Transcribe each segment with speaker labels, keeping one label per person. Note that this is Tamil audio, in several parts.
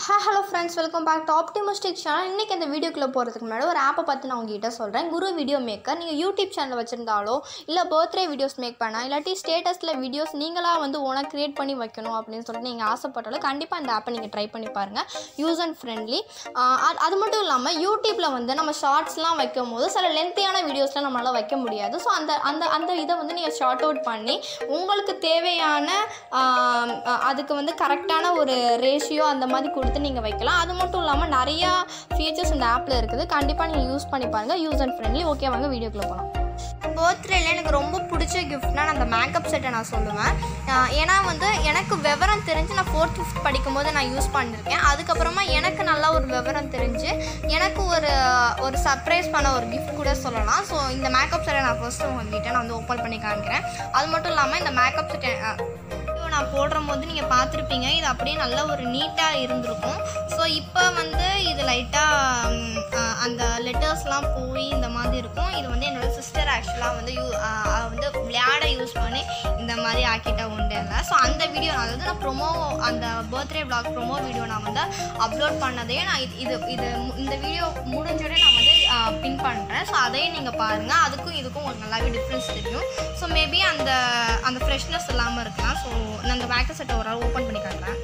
Speaker 1: ஹா hello friends welcome back to optimistic channel இன்றைக்கி இந்த வீடியோக்குள்ளே போகிறதுக்கு முன்னாடி ஒரு ஆப்பை பற்றி நான் உங்ககிட்ட சொல்கிறேன் குரு வீடியோ மேக்கர் நீங்கள் யூடியூப் சேனல் வச்சுருந்தாலோ இல்லை பர்த்டே வீடியோஸ் மேக் பண்ண இல்லாட்டி ஸ்டேட்டஸில் வீடியோஸ் நீங்களாக வந்து ஓனாக க்ரியேட் பண்ணி வைக்கணும் அப்படின்னு சொல்லிட்டு நீங்கள் ஆசைப்பட்டாலும் கண்டிப்பாக இந்த ஆப்பை நீங்கள் ட்ரை பண்ணி பாருங்கள் யூஸ் அண்ட் ஃப்ரெண்ட்லி அது மட்டும் இல்லாமல் யூடியூப்பில் வந்து நம்ம ஷார்ட்ஸ்லாம் வைக்கும் போது சில லென்த்தியான வீடியோஸ்லாம் நம்மளால் வைக்க முடியாது ஸோ அந்த அந்த அந்த இதை வந்து நீங்கள் ஷார்ட் அவுட் பண்ணி உங்களுக்கு தேவையான ஆம், அ- அதுக்கு வந்து கரெக்டான ஒரு ரேஷியோ அந்த மாதிரி கொடுத்து நீங்கள் வைக்கலாம் அது மட்டும் இல்லாமல் நிறையா ஃபீச்சர்ஸ் இந்த ஆப்பில் இருக்குது கண்டிப்பாக நீங்கள் யூஸ் பண்ணி பாருங்கள் யூஸ் அண்ட் ஃப்ரெண்ட்லி ஓகே வாங்க வீடியோக்குள்ளே போகலாம் பர்த்டேல எனக்கு ரொம்ப பிடிச்ச கிஃப்ட்னா நான் அந்த மேக்கப் செட்டை நான் சொல்லுவேன் ஆஹ் ஏன்னா வந்து எனக்கு விவரம் தெரிஞ்சு நான் ஃபோர்த் ஃபிஃப்த் படிக்கும்போது நான் யூஸ் பண்ணியிருக்கேன் அதுக்கப்புறமா எனக்கு நல்லா ஒரு விவரம் தெரிஞ்சு எனக்கு ஒரு ஒரு சர்ப்ரைஸ் பண்ண ஒரு கிஃப்ட் கூட சொல்லலாம் ஸோ இந்த மேக்கப் செட்டை நான் ஃபர்ஸ்ட்டு உங்ககிட்ட நான் வந்து ஓப்பன் பண்ணி காமிக்கிறேன் அது மட்டும் இல்லாமல் இந்த மேக்கப் செட்டை வீடியோ நான் போடுற போது நீங்கள் பார்த்துருப்பீங்க இது அப்படியே நல்ல ஒரு நீட்டாக இருந்திருக்கும் ஸோ இப்போ வந்து இது லைட்டாக அந்த லெட்டர்ஸ்லாம் போய் இந்த மாதிரி இருக்கும் இது வந்து என்னோட சிஸ்டர் ஆக்சுவலாக வந்து யூ ஆஹ் அவ வந்து விளையாட யூஸ் பண்ணி இந்த மாதிரி ஆக்கிட்ட உண்டு இல்லை ஸோ அந்த வீடியோ அதாவது நான் ப்ரொமோ அந்த பர்த்டே vlog ப்ரொமோ வீடியோ நான் வந்து அப்லோட் பண்ணதையே நான் இது இது இது மு- இந்த வீடியோ முடிஞ்சோடனே நான் வந்து பின் பண்ணுறேன் ஸோ அதையும் நீங்கள் பாருங்கள் அதுக்கும் இதுக்கும் உங்களுக்கு நல்லாவே டிஃப்ரென்ஸ் தெரியும் ஸோ மேபி அந்த அந்த ஃப்ரெஷ்னஸ் இல்லாமல் இருக்கலாம் ஸோ நான் அந்த வேக்கர் செட்டை ஒரு ஆள் ஓப்பன் பண்ணி காட்டுறேன்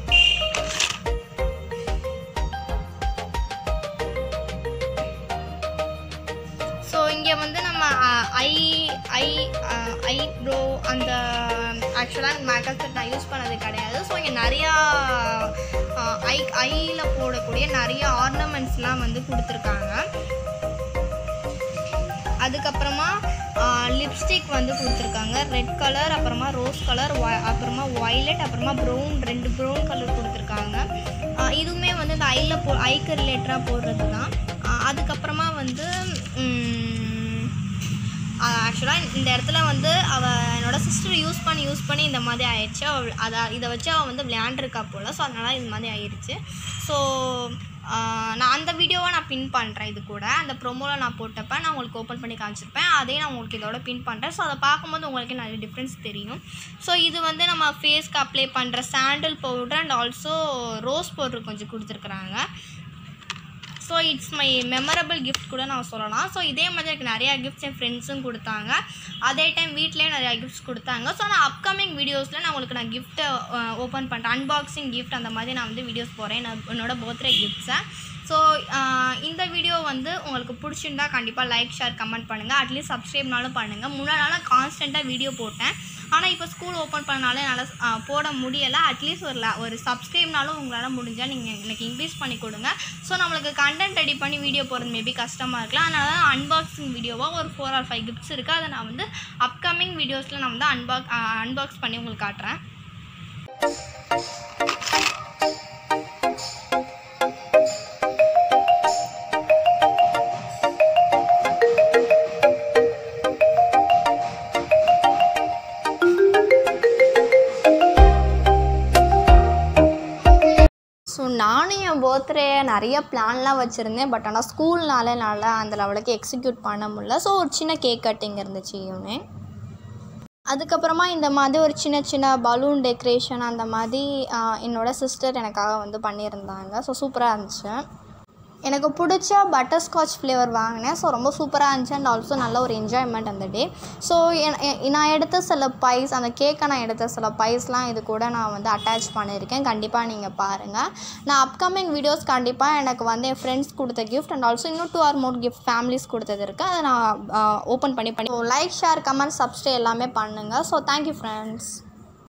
Speaker 1: ஸோ இங்கே வந்து நம்ம ஐ ஐ ஐப்ரோ அந்த ஆக்சுவலாக மேக்கப் செட் நான் யூஸ் பண்ணது கிடையாது ஸோ இங்கே நிறையா ஐ ஐயில் போடக்கூடிய நிறைய ஆர்னமெண்ட்ஸ்லாம் வந்து கொடுத்துருக்காங்க அதுக்கப்புறமா லிப்ஸ்டிக் வந்து கொடுத்துருக்காங்க ரெட் கலர் அப்புறமா ரோஸ் கலர் அப்புறமா வயலட் அப்புறமா ப்ரௌன் ரெண்டு ப்ரௌன் கலர் கொடுத்துருக்காங்க ஆஹ் இதுவுமே வந்து இந்த ஐயில் போ ஐக்கு ரிலேட்டடாக போடுறது தான் ஆஹ் அதுக்கப்புறமா வந்து ஆக்சுவலாக இந்த இடத்துல வந்து அவள் என்னோட சிஸ்டர் யூஸ் பண்ணி யூஸ் பண்ணி இந்த மாதிரி ஆயிடுச்சு அவள் அதை இதை வச்சு அவள் வந்து விளையாண்டுருக்கா போல் ஸோ அதனால் இது மாதிரி ஆயிடுச்சு ஸோ நான் அந்த வீடியோவை நான் பின் பண்ணுறேன் இது கூட அந்த ப்ரொமோவில் நான் போட்டப்ப நான் உங்களுக்கு ஓப்பன் பண்ணி காமிச்சிருப்பேன் அதையும் நான் உங்களுக்கு இதோட பின் பண்ணுறேன் ஸோ அதை பார்க்கும்போது உங்களுக்கு நிறைய டிஃப்ரென்ஸ் தெரியும் ஸோ இது வந்து நம்ம ஃபேஸ்க்கு அப்ளை பண்ணுற sandal powder and also rose powder கொஞ்சம் கொடுத்துருக்குறாங்க so it's my memorable gift கூட நான் சொல்லலாம் ஸோ இதே மாதிரி எனக்கு நிறையா கிஃப்ட்ஸ் என் ஃப்ரெண்ட்ஸும் கொடுத்தாங்க அதே டைம் வீட்லேயும் நிறையா கிஃப்ட்ஸ் கொடுத்தாங்க ஸோ நான் அப்கமிங் வீடியோஸில் நான் உங்களுக்கு நான் கிஃப்ட்டை ஓப்பன் பண்ணுறேன் அன்பாக்சிங் கிஃப்ட் அந்த மாதிரி நான் வந்து வீடியோஸ் போகிறேன் நான் என்னோட பர்த்டே கிஃப்ட்ஸை ஸோ இந்த வீடியோ வந்து உங்களுக்கு பிடிச்சிருந்தா கண்டிப்பாக லைக் ஷேர் கமெண்ட் பண்ணுங்கள் அட்லீஸ்ட் சப்ஸ்கிரைப்னாலும் பண்ணுங்கள் முன்னாடி நான் கான்ஸ்டண்ட்டாக வீடியோ போட்டேன் ஆனால் இப்போ ஸ்கூல் ஓப்பன் பண்ணனால என்னால் போட முடியலை அட்லீஸ்ட் ஒரு la- ஒரு சப்ஸ்கிரைப்னாலும் உங்களால் முடிஞ்சால் நீங்கள் எனக்கு இன்க்ரீஸ் பண்ணி கொடுங்க ஸோ நம்மளுக்கு கண்டென்ட் ரெடி பண்ணி வீடியோ போகிறது மேபி கஷ்டமாக இருக்கலாம் அதனால தான் அன்பாக்சிங் வீடியோவாக ஒரு ஃபோர் ஆர் ஃபைவ் கிஃப்ட்ஸ் இருக்குது அதை நான் வந்து அப்கமிங் வீடியோஸில் நான் வந்து அன்பாக் அன்பாக்ஸ் பண்ணி உங்களுக்கு காட்டுறேன் ஸோ நானும் என் பர்த்டே நிறைய பிளான்லாம் வச்சுருந்தேன் பட் ஆனால் ஸ்கூல்னால என்னால் அந்த லெவலுக்கு எக்ஸிக்யூட் பண்ண முடியல ஸோ ஒரு சின்ன கேக் கட்டிங் இருந்துச்சு ஈவினிங் அதுக்கப்புறமா இந்த மாதிரி ஒரு சின்ன சின்ன பலூன் டெக்கரேஷன் அந்த மாதிரி ஆஹ், என்னோட சிஸ்டர் எனக்காக வந்து பண்ணியிருந்தாங்க ஸோ சூப்பராக இருந்துச்சு எனக்கு பிடிச்ச பட்டர் ஸ்காட்ச் ஃப்ளேவர் வாங்கினேன் ஸோ ரொம்ப சூப்பராக இருந்துச்சு அண்ட் ஆல்சோ நல்ல ஒரு என்ஜாய்மெண்ட் அந்த டே ஸோ நான் எடுத்த சில பைஸ் அந்த கேக்கை நான் எடுத்த சில பைஸ்லாம் இது கூட நான் வந்து அட்டாச் பண்ணியிருக்கேன் கண்டிப்பாக நீங்கள் பாருங்கள் நான் அப்கமிங் வீடியோஸ் கண்டிப்பாக எனக்கு வந்து என் ஃப்ரெண்ட்ஸ் கொடுத்த கிஃப்ட் அண்ட் ஆல்சோ இன்னும் two or more gift families கொடுத்தது இருக்குது அதை நான் ஓப்பன் பண்ணி பண்ணி லைக் ஷேர் கமெண்ட் சப்ஸ்கிரைப் எல்லாமே பண்ணுங்கள் ஸோ தேங்க்யூ ஃப்ரெண்ட்ஸ்